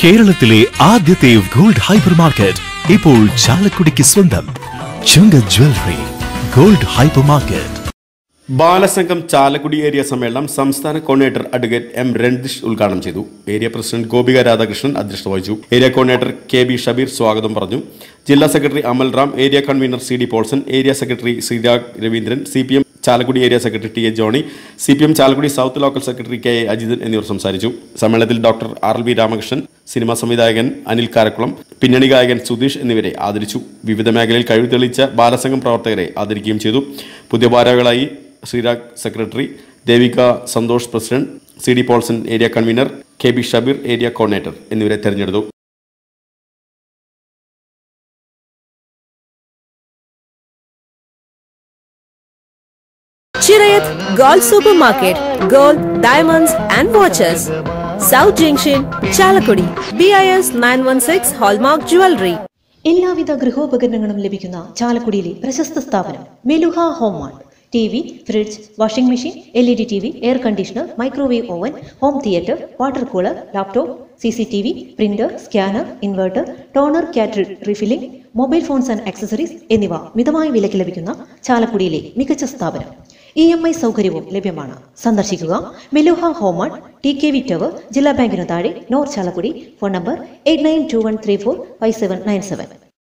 കേരളത്തിലെ ആദ്യത്തെ gold hyper market ഇപ്പോൾ ചാലക്കുടിക്ക് സ്വന്തം Chunga jewellery gold hypermarket Balasangham Chalakudy area സമ്മേളനം സംസ്ഥാന കോർഡിനേറ്റർ അഡ്വക്കേറ്റ് എം രൺദിഷ് ഉദ്ഘാടനം ചെയ്തു ഏരിയ പ്രസിഡന്റ് ഗോപിക രാധാകൃഷ്ണൻ അധ്യക്ഷത വഹിച്ചു area coordinator K B Shabeer സ്വാഗതം പറഞ്ഞു ജില്ലാ secretary Amal Ram area convener C D Paulson area secretary Sreerag Raveendran C P M Chalakudy area secretary T A Johny C P M Chalakudy south local secretary K A Ajithan എന്നിവർ സംസാരിച്ചു സമ്മേളനത്തിൽ doctor R L V Ramakrishnan cinema സംവിധായകൻ അനിൽ കാരക്കുളം പിന്നണി ഗായകൻ സുധീഷ് എന്നിവരെ ആദരിച്ചു വിവിധ മേഖലയിൽ കഴിവ് തെളിയിച്ച ബാലസംഘം പ്രവർത്തകരെ ആദരിക്കുകയും ചെയ്തു പുതിയ ഭാരകളായി Sreerag secretary Devika Santhosh president C D Paulson area convener K B Shabeer area coordinator എന്നിവരെ തെരഞ്ഞെടുത്തു Chirayat Gold Supermarket, Gold, Diamonds and Watches. South Junction, Chalakudi. BIS 916 Hallmark Jewelry. എല്ലാവിധ ഗൃഹോപകരണങ്ങളും ലഭിക്കുന്ന ചാലക്കുടിയിലെ പ്രശസ്ത സ്ഥാപനം Meluha home mart T V fridge washing machine L E D T V air conditioner microwave oven home theatre water cooler laptop C C T V printer scanner inverter toner cartridge refilling mobile phones and accessories എന്നിവ മിതമായ വിലയ്ക്ക് ലഭിക്കുന്ന ചാലക്കുടിയിലെ മികച്ച സ്ഥാപനം E M I സൗകര്യവും ലഭ്യമാണ് സന്ദർശിക്കുക Meluha home mart T K V tower ജില്ലാ ബാങ്കിനു താഴെ north Chalakudy phone number eight nine two one three four five seven nine seven